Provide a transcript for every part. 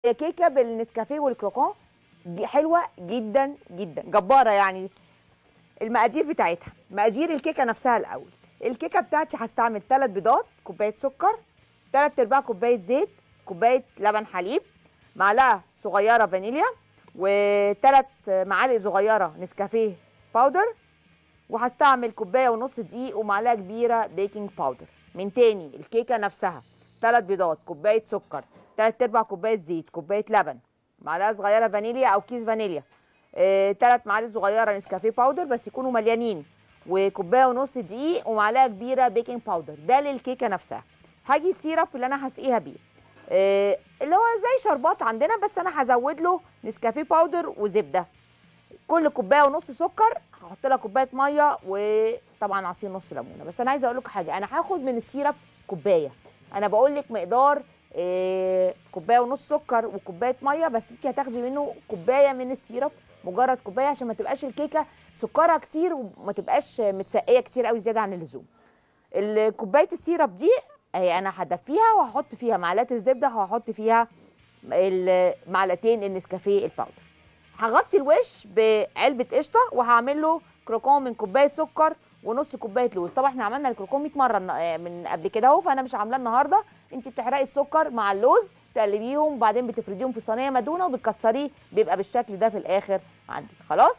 كيكه بالنسكافيه والكروكون دي حلوه جدا جدا جباره يعني المقادير بتاعتها مقادير الكيكه نفسها الاول الكيكه بتاعتي هستعمل 3 بيضات كوبايه سكر 3 ارباع كوبايه زيت كوبايه لبن حليب معلقه صغيره فانيليا وثلاث معالق صغيره نسكافيه باودر وهستعمل كوبايه ونص دقيق ومعلقه كبيره بيكنج باودر من تاني الكيكه نفسها ثلاث بيضات كوبايه سكر ثلاث ارباع كوبايه زيت كوبايه لبن معلقه صغيره فانيليا او كيس فانيليا ثلاث معالق صغيره نسكافيه باودر بس يكونوا مليانين وكوبايه ونص دقيق ومعلقه كبيره بيكنج باودر ده للكيكه نفسها هاجي السيرب اللي انا هسقيها بيه آه، اللي هو زي شربات عندنا بس انا هزود له نسكافيه باودر وزبده كل كوبايه ونص سكر هحط لها كوبايه ميه وطبعا عصير نص ليمونه بس انا عايزه اقول لكم حاجه انا هاخد من السيرب كوبايه انا بقول لك مقدار آه، كوبايه ونص سكر وكوبايه ميه بس انت هتاخدي منه كوبايه من السيرب مجرد كوبايه عشان ما تبقاش الكيكه سكرها كتير وما تبقاش متسقيه كتير قوي زياده عن اللزوم ال- كوبايه السيرب دي اهي انا هدفيها وهحط فيها معلقه الزبده وهحط فيها ال- معلقتين النسكافيه الباودر هغطي الوش بعلبه قشطه وهعمل له كروكون من كوبايه سكر ونص كوبايه لوز طبعا احنا عملنا الكروكون 100 مره الن- آه من قبل كده اهو فانا مش عاملاه النهارده انت بتحرقي السكر مع اللوز تقلبيهم وبعدين بتفرديهم في صينيه مدونه وبتكسريه بيبقى بالشكل ده في الاخر عندك خلاص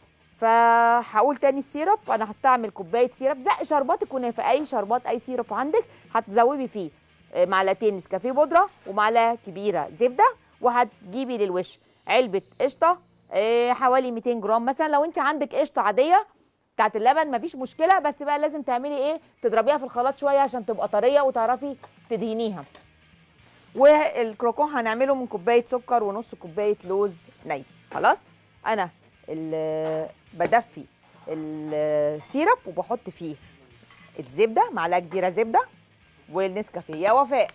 فهقول تاني السيرب انا هستعمل كوبايه سيرب زق شربات الكنافه اي شربات اي سيرب عندك هتزودي فيه آه، معلقتين نسكافيه بودره ومعلقه كبيره زبده وهتجيبي للوش علبه قشطه آه، حوالي 200 جرام مثلا لو انت عندك قشطه عاديه بتاعت اللبن مفيش مشكله بس بقى لازم تعملي ايه تضربيها في الخلاط شويه عشان تبقى طريه وتعرفي تدهنيها والكروكون هنعمله من كوبايه سكر ونص كوبايه لوز ني خلاص انا ال- بدفي السيرب وبحط فيه الزبده معلقه كبيره زبده والنسكافيه يا وفاء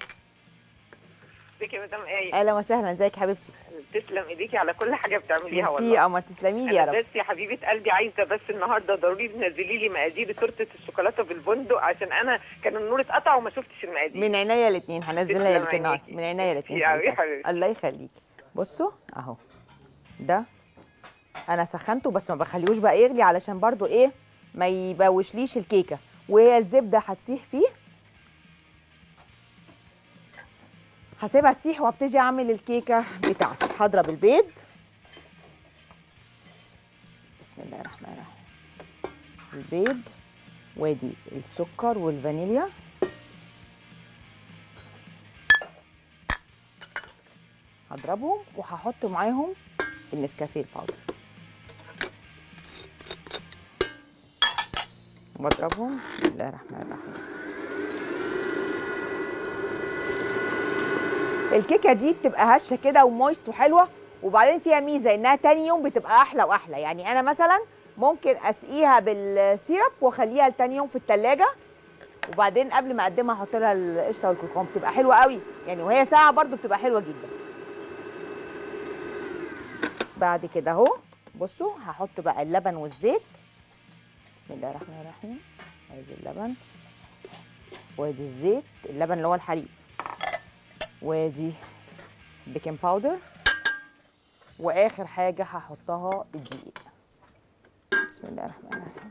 ازيك يا مدام ايه اهلا وسهلا ازيك حبيبتي تسلم ايديكي على كل حاجه بتعمليها ميرسي والله قمر تسلمي لي يا أنا رب بس يا حبيبه قلبي عايزه بس النهارده ضروري تنزلي لي مقادير تورته الشوكولاته بالبندق عشان انا كان النور اتقطع وما شفتش المقادير من عينيا الاثنين هنزلها تسلم لك النهارده عينيكي. من عينيا الاثنين ميرسي أوي يا حبيبتي. الله يخليك بصوا اهو ده انا سخنته بس ما بخليهوش بقى يغلي علشان برضو ايه ما يبوشليش الكيكه وهي الزبده هتسيح فيه هسيبها تسيح وابتدي اعمل الكيكه بتاعتي هضرب البيض بسم الله الرحمن الرحيم البيض وادي السكر والفانيليا هضربهم وهحط معاهم النسكافيه الباودر بضربهم بسم الله الرحمن الرحيم الكيكه دي بتبقى هشه كده ومويست وحلوه وبعدين فيها ميزه انها تاني يوم بتبقى احلى واحلى يعني انا مثلا ممكن اسقيها بالسيرب واخليها لتاني يوم في التلاجة وبعدين قبل ما اقدمها احط لها القشطه والكركم بتبقى حلوه قوي يعني وهي ساعه برضو بتبقى حلوه جدا بعد كده اهو بصوا هحط بقى اللبن والزيت بسم الله الرحمن الرحيم ادي اللبن وادي الزيت اللبن اللي هو الحليب وادي بيكنج باودر واخر حاجه هحطها الدقيق بسم الله الرحمن الرحيم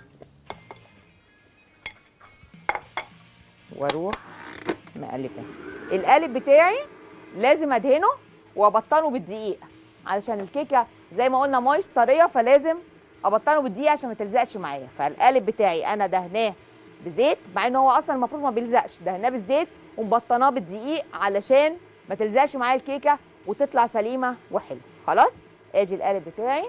واروح مقلباه القالب بتاعي لازم ادهنه وابطنه بالدقيق علشان الكيكه زي ما قلنا مويست طريه فلازم ابطنه بالدقيق عشان ما تلزقش معايا فالقالب بتاعي انا دهناه بزيت مع ان هو اصلا المفروض ما بيلزقش دهناه بالزيت ومبطناه بالدقيق علشان ما تلزقش معايا الكيكه وتطلع سليمه وحلوه خلاص ادي القالب بتاعي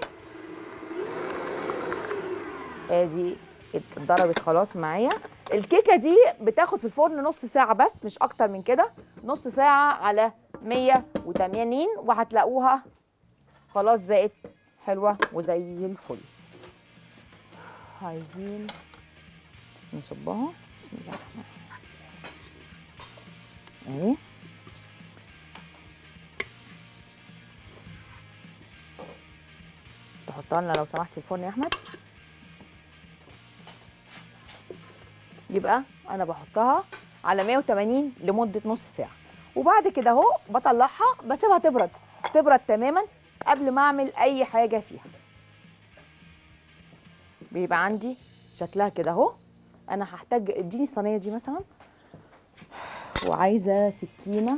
ادي اتضربت خلاص معايا الكيكه دي بتاخد في الفرن نص ساعه بس مش اكتر من كده نص ساعه على 180 وهتلاقوها خلاص بقت حلوه وزي الفل عايزين نصبها بسم الله الرحمن الرحيم اهي تحطها لنا لو سمحت في الفرن يا احمد يبقى انا بحطها على 180 لمده نص ساعه وبعد كده اهو بطلعها بسيبها تبرد تبرد تماما قبل ما اعمل اي حاجه فيها بيبقى عندي شكلها كده اهو انا هحتاج اديني الصينيه دي مثلا وعايزه سكينه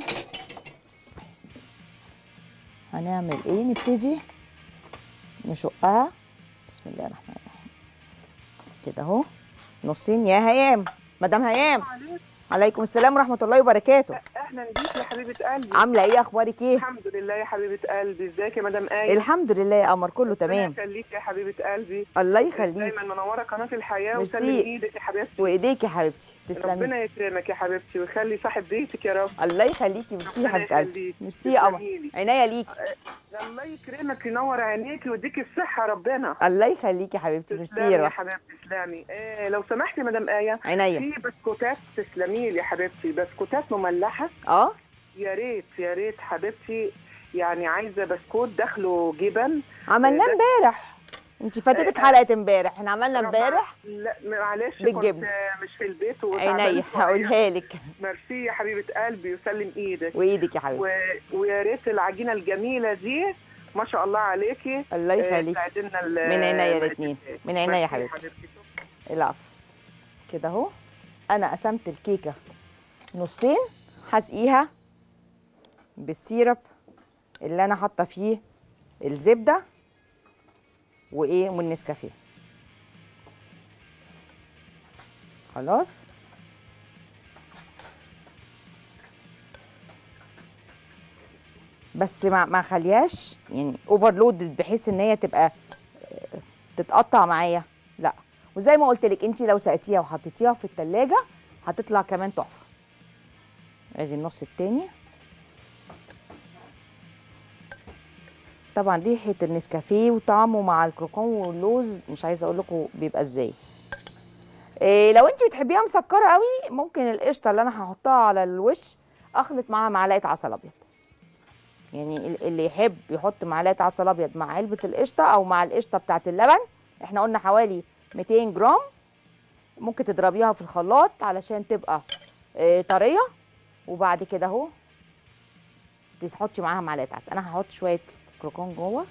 هنعمل ايه نبتدي نشقها بسم الله الرحمن الرحيم كده اهو نصين يا هيام مدام هيام عليكم السلام ورحمه الله وبركاته اهلا بيك يا حبيبه قلبي عامله ايه اخبارك ايه الحمد لله يا حبيبه قلبي ازيك يا مدام ايه الحمد لله يا قمر كله تمام ربنا يخليك يا حبيبه قلبي الله يخليك دايما منوره قناه الحياه ميرسي. وسلم ايدك يا حبيبتي وايديك يا حبيبتي تسلمي ربنا يكرمك يا حبيبتي ويخلي صاحب بيتك يا رب الله يخليكي ميرسي يا ربنا حبيبه قلبي يخليك. ميرسي يا قمر تسلميلي. عينيا ليكي الله يكرمك ينور عينيكي ويديك الصحه ربنا الله يخليكي يا حبيبتي ميرسي تسلمي يا يا روح حبيبتي تسلمي إيه لو سمحتي يا مدام ايه عينيا في بسكوتات تسلمي لي يا حبيبتي بسكوتات مملحه اه يا ريت يا ريت حبيبتي يعني عايزه بسكوت داخله جبن عملناه ده- امبارح انت فاتتك حلقه امبارح احنا عملنا امبارح لا معلش بالجبن. كنت مش في البيت وتعبانة عينيا شوية. هقولها لك ميرسي يا حبيبه قلبي وسلم ايدك وايدك يا و... حبيبتي ويا ريت العجينه الجميله دي ما شاء الله عليكي الله آه، يخليك تعدلنا ال- من عينيا مقادير. الاتنين. من عينيا يا ميرسي حبيبتي. العفو كده اهو انا قسمت الكيكه نصين هسقيها بالسيرب اللي انا حاطه فيه الزبده وايه والنسكافيه خلاص بس ما ما خليهاش يعني اوفرلود بحيث ان هي تبقى آه، تتقطع معايا لا وزي ما قلت لك انت لو سقتيها وحطيتيها في التلاجة هتطلع كمان تحفه ادي النص التاني طبعا ريحه النسكافيه وطعمه مع الكروكون واللوز مش عايزه اقول لكم بيبقى ازاي إيه لو انت بتحبيها مسكره قوي ممكن القشطه اللي انا هحطها على الوش اخلط معاها معلقه عسل ابيض يعني ال- اللي يحب يحط معلقه عسل ابيض مع علبه القشطه او مع القشطه بتاعه اللبن احنا قلنا حوالي 200 جرام ممكن تضربيها في الخلاط علشان تبقى آه، طريه وبعد كده اهو تحطي معاها معلقه عسل انا هحط شويه كروكون جوه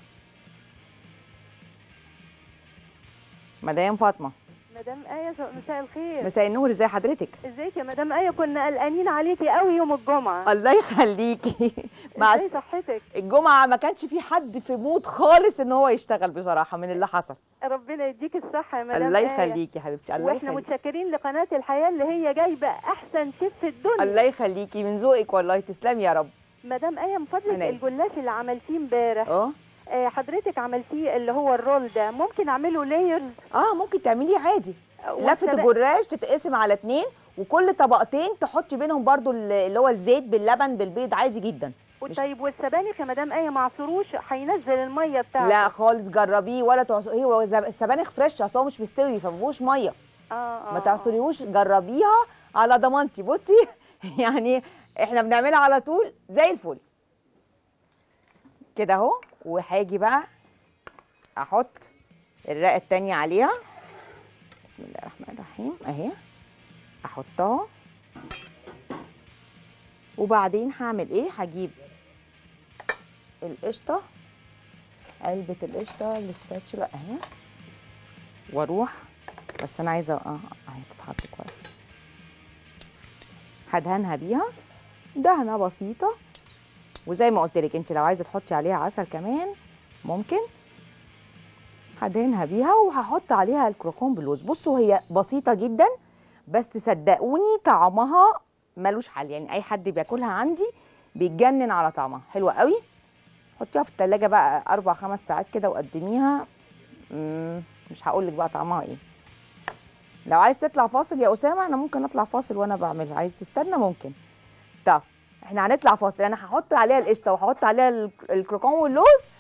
مدام فاطمه مدام آية مساء الخير مساء النور ازي حضرتك ازيك يا مدام آية كنا قلقانين عليكي قوي يوم الجمعة الله يخليكي مع ازاي الس- صحتك الجمعه ما كانش في حد في مود خالص ان هو يشتغل بصراحه من اللي حصل ربنا يديك الصحة يا مدام الله آية. يخليكي يا حبيبتي الله واحنا يخليكي متشكرين لقناة الحياة اللي هي جايبة احسن شيف في الدنيا الله يخليكي من ذوقك والله تسلمي يا رب مدام آية من فضلك عينيا. الجلاش اللي عملتيه امبارح اه آه، حضرتك عملتيه اللي هو الرول ده ممكن اعمله لايرز اه ممكن تعمليه عادي لفه الجراش تتقسم على اتنين وكل طبقتين تحطي بينهم برضو ال- اللي هو الزيت باللبن بالبيض عادي جدا مش- طيب والسبانخ يا مدام آية معصروش هينزل المية بتاعته لا خالص جربيه ولا تعصريه هو زب- السبانخ فريش اصل هو مش مستوي فما فيهوش ميه اه اه ما آه. تعصريهوش جربيها على ضمانتي بصي يعني احنا بنعملها على طول زي الفل كده اهو وهاجي بقى احط الرقه التانية عليها بسم الله الرحمن الرحيم اهي احطها وبعدين هعمل ايه هجيب القشطه علبه القشطه السباتشولا اهي واروح بس انا عايزه اه اهي تتحط كويس هدهنها بيها دهنه بسيطه وزي ما قلت لك انت لو عايزه تحطي عليها عسل كمان ممكن هدهنها بيها وهحط عليها الكروكون باللوز بصوا هي بسيطه جدا بس صدقوني طعمها ملوش حل يعني اي حد بياكلها عندي بيتجنن على طعمها حلوه قوي حطيها في التلاجة بقى اربع خمس ساعات كده وقدميها مم، مش هقول لك بقى طعمها ايه لو عايز تطلع فاصل يا اسامه انا ممكن اطلع فاصل وانا بعملها عايز تستنى ممكن طب احنا هنطلع فاصل انا هحط عليها القشطه وهحط عليها ال- الكروكون واللوز